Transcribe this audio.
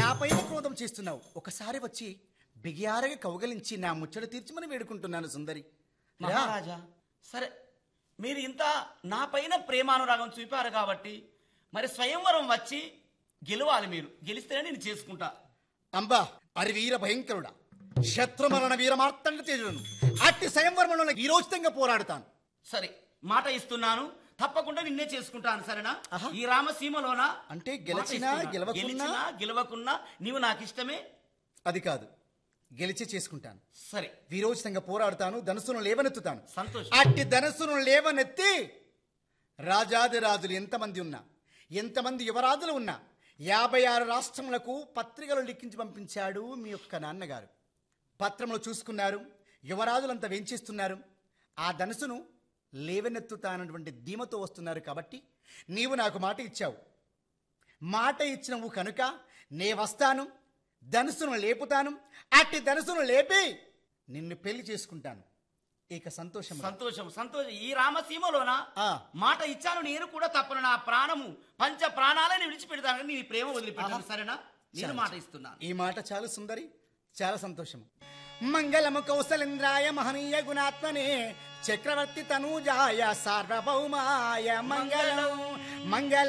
నా పైన క్రోధం చేస్తున్నావు ఒకసారి వచ్చి బిగియారగా కౌగలించి నా ముచ్చట తీర్చమని వేడుకుంటున్నాను సుందరి రా. మహారాజా సరే మీరు ఇంత నా పైన ప్రేమానురాగం చూపారు కాబట్టి మరి స్వయంవరం వచ్చి గెలవాలి మీరు గెలిస్తేనే నేను చేసుకుంటా అంబా అరి వీర భయంకరుడా శత్రుమరణ వీర మార్తండ తేజులను అట్టి స్వయంవరంలో వీరోచితంగా పోరాడుతాను సరే మాట ఇస్తున్నాను తప్పకుండా నిన్నే చేసుకుంటాను సరేనా ఆహా. ఈ రామసీమలోన అంటే మాట గెలిచినా, ఇస్తున్నాను. గెలవకున్నా? గెలిచినా గెలవకున్నా నీవు నాకు ఇష్టమే అది కాదు గెలిచి చేసుకుంటాను సరే వీరోచితంగా పోరాడుతాను ధనుసును లేవనెత్తుతాను సంతోషం అట్టి ధనస్సును లేవనెత్తి రాజాదిరాజులు ఎంతమంది ఉన్నా ఎంతమంది యువరాజులు ఉన్నా యాభై ఆరు రాష్ట్రములకు పత్రికలు లిఖించి పంపించాడు మీ యొక్క నాన్నగారు పత్రములు చూసుకున్నారు యువరాజులంతా వెంచిస్తున్నారు ఆ ధనుసును లేవనెత్తుతానటువంటి ధీమతో వస్తున్నారు కాబట్టి నీవు నాకు మాట ఇచ్చావు మాట ఇచ్చినవు కనుక నే వస్తాను ధనుసును లేపుతాను అట్టి ధనుసును లేపి నిన్ను పెళ్లి చేసుకుంటాను ఇక సంతోషం రా. సంతోషం సంతోషం ఈ రామసీమలోన ఆ, మాట ఇచ్చాను నేను కూడా తప్పను నా ప్రాణము పంచ ప్రాణాలని విడిచిపెడతాను కానీ నీ ప్రేమ వదిలిపెట్టాను ఆహా. సరేనా నేను చాలు, మాట చాలు. ఇస్తున్నాను ఈ మాట చాలు సుందరి చాలా సంతోషం మంగళము కౌసలేంద్రాయ మహనీయ గుణాత్మనే చక్రవర్తి తనూజాయ సార్వభౌమాయ మంగళం మంగళ